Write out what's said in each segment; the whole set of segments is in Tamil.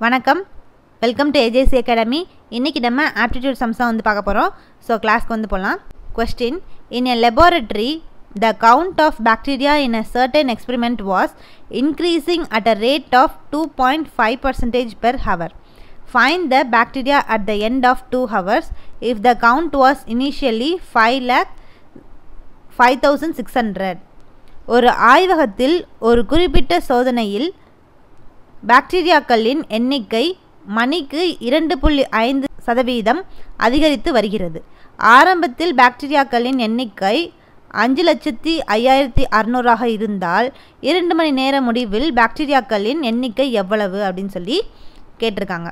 வணக்கம் வெல்கம் டு ஏஜேசி அகாடமி இன்றைக்கி நம்ம ஆப்டிடியூட் சம்ஸ் தான் வந்து பார்க்க போகிறோம் ஸோ கிளாஸ்க்கு வந்து போகலாம் question in a laboratory the count of bacteria in a certain experiment was increasing at a rate of two point five percentage per hour find the bacteria at the end of two hours if the count was initially five lakh five thousand six hundred ஒரு ஆய்வகத்தில் ஒரு குறிப்பிட்ட சோதனையில் பாக்டீரியாக்களின் எண்ணிக்கை மணிக்கு இரண்டு புள்ளி ஐந்து சதவீதம் அதிகரித்து வருகிறது ஆரம்பத்தில் பாக்டீரியாக்களின் எண்ணிக்கை அஞ்சு லட்சத்தி ஐயாயிரத்தி அறநூறாக இருந்தால் இரண்டு மணி நேர முடிவில் பாக்டீரியாக்களின் எண்ணிக்கை எவ்வளவு அப்படின்னு சொல்லி கேட்டிருக்காங்க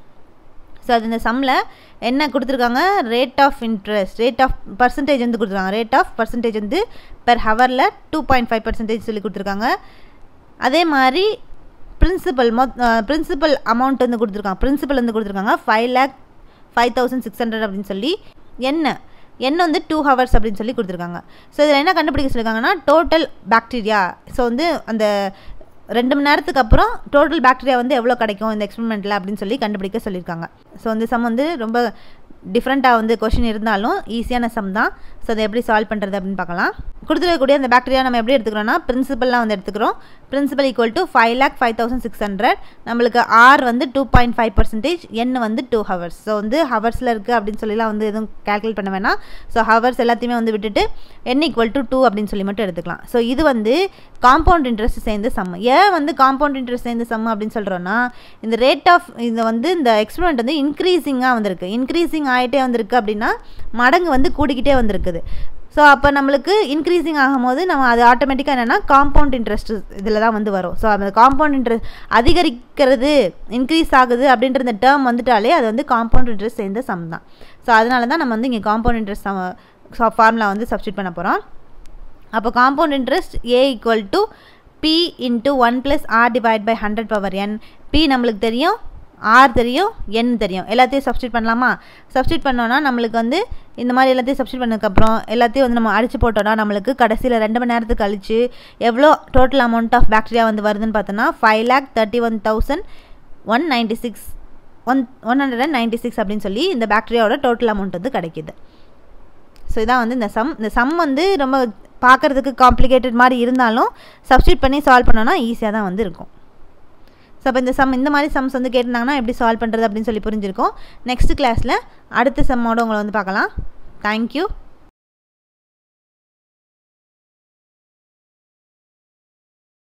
ஸோ அது இந்த சம்மில் என்ன கொடுத்துருக்காங்க rate of interest rate of percentage வந்து கொடுத்துருக்காங்க ரேட் ஆஃப் பர்சன்டேஜ் வந்து பெர் ஹவரில் டூ பாயிண்ட் ஃபைவ் பர்சன்டேஜ் சொல்லி கொடுத்துருக்காங்க அதே மாதிரி பிரின்சிபல் மொ பிரின்சிபல் அமௌண்ட் வந்து கொடுத்துருக்காங்க பிரின்சிபல் வந்து கொடுத்துருக்காங்க five lakh five thousand six hundred அப்படின்னு சொல்லி என்ன என்ன வந்து டூ ஹவர்ஸ் அப்படின்னு சொல்லி கொடுத்துருக்காங்க ஸோ இதில் என்ன கண்டுபிடிக்க சொல்லியிருக்காங்கன்னா டோட்டல் பாக்டீரியா ஸோ வந்து அந்த ரெண்டு மணி நேரத்துக்கு அப்புறம் டோட்டல் பாக்டீரியா வந்து எவ்வளோ கிடைக்கும் இந்த எக்ஸ்பெரிமெண்ட்டில் அப்படின்னு சொல்லி கண்டுபிடிக்க சொல்லியிருக்காங்க ஸோ இந்த சம் வந்து ரொம்ப டிஃப்ரெண்ட்டாக வந்து கொஷின் இருந்தாலும் ஈஸியான சம் தான் ஸோ அதை எப்படி சால்வ் பண்ணுறது அப்படின்னு பார்க்கலாம் கொடுத்துருக்கக்கூடிய அந்த பாக்டீரியா நம்ம எப்படி எடுத்துக்கிறோம்னா பிரின்சிபல்லாம் வந்து எடுத்துக்கிறோம் principal equal to five lakh five thousand six hundred நம்மளுக்கு ஆர் வந்து two point five percentage N வந்து டூ ஹவர்ஸ் ஸோ வந்து ஹவர்ஸில் இருக்குது அப்படின்னு சொல்லிலாம் வந்து எதுவும் கேல்குலேட் பண்ண வேணாம் ஸோ ஹவர்ஸ் எல்லாத்தையுமே வந்து விட்டுட்டு என் ஈக்குவல் டு டூ அப்படின்னு சொல்லி மட்டும் எடுத்துக்கலாம் ஸோ இது வந்து காம்பவுண்ட் இன்ட்ரெஸ்ட் சேர்ந்த சம் ஏன் வந்து காம்பவுண்ட் இன்ட்ரெஸ்ட் சேர்ந்த சம் அப்படின்னு சொல்கிறோன்னா இந்த ரேட் ஆஃப் இந்த வந்து இந்த எக்ஸ்பெரிமெண்ட் வந்து இன்க்ரீஸிங்காக வந்திருக்கு இன்க்ரீஸிங் ஆகிட்டே வந்திருக்கு அப்படின்னா மடங்கு வந்து கூடிக்கிட்டே வந்திருக்குது ஸோ அப்போ நம்மளுக்கு இன்க்ரீஸிங் ஆகும்போது நம்ம அது ஆட்டோமேட்டிக்காக என்னென்னா காம்பவுண்ட் இன்ட்ரெஸ்ட் இதில் தான் வந்து வரும் ஸோ அந்த காம்பவுண்ட் இன்ட்ரெஸ்ட் அதிகரிக்கிறது இன்க்ரீஸ் ஆகுது அப்படின்ற இந்த டேர்ம் வந்துட்டாலே அது வந்து காம்பவுண்ட் இன்ட்ரெஸ்ட் சேர்ந்த சம் தான் ஸோ அதனால தான் நம்ம வந்து இங்கே காம்பவுண்ட் இன்ட்ரெஸ்ட் ஃபார்முலா வந்து சப்ஸ்டியூட் பண்ண போகிறோம் அப்போ compound interest A equal to P into one plus R divide by hundred power N P நம்மளுக்கு தெரியும் ஆர் தெரியும் என் தெரியும் எல்லாத்தையும் சப்ஸ்டியூட் பண்ணலாமா சப்ஸ்டியூட் பண்ணோன்னா நம்மளுக்கு வந்து இந்த மாதிரி எல்லாத்தையும் சப்ஸ்டியூட் பண்ணதுக்கப்புறம் எல்லாத்தையும் வந்து நம்ம அடிச்சு போட்டோன்னா நம்மளுக்கு கடைசியில் ரெண்டு மணி நேரத்துக்கு கழிச்சு எவ்வளோ டோட்டல் அமௌண்ட் ஆஃப் பாக்டீரியா வந்து வருதுன்னு பார்த்தோன்னா five lakh thirty one thousand one ninety six one one hundred and ninety six அப்படின்னு சொல்லி இந்த பாக்டீரியாவோட டோட்டல் அமௌண்ட் வந்து கிடைக்கிது ஸோ இதான் வந்து இந்த சம் இந்த சம் வந்து ரொம்ப பார்க்குறதுக்கு காம்ப்ளிகேட்டட் மாதிரி இருந்தாலும் சப்ஸ்டியூட் பண்ணி சால்வ் பண்ணோன்னா ஈஸியாக தான் வந்து இருக்கும் ஸோ அப்போ இந்த சம் இந்த மாதிரி சம்ஸ் வந்து கேட்டிருந்தாங்கன்னா எப்படி சால்வ் பண்ணுறது அப்படின்னு சொல்லி புரிஞ்சிருக்கோம் நெக்ஸ்ட் கிளாஸில் அடுத்த சம்மோட உங்களை வந்து பார்க்கலாம் தேங்க்யூ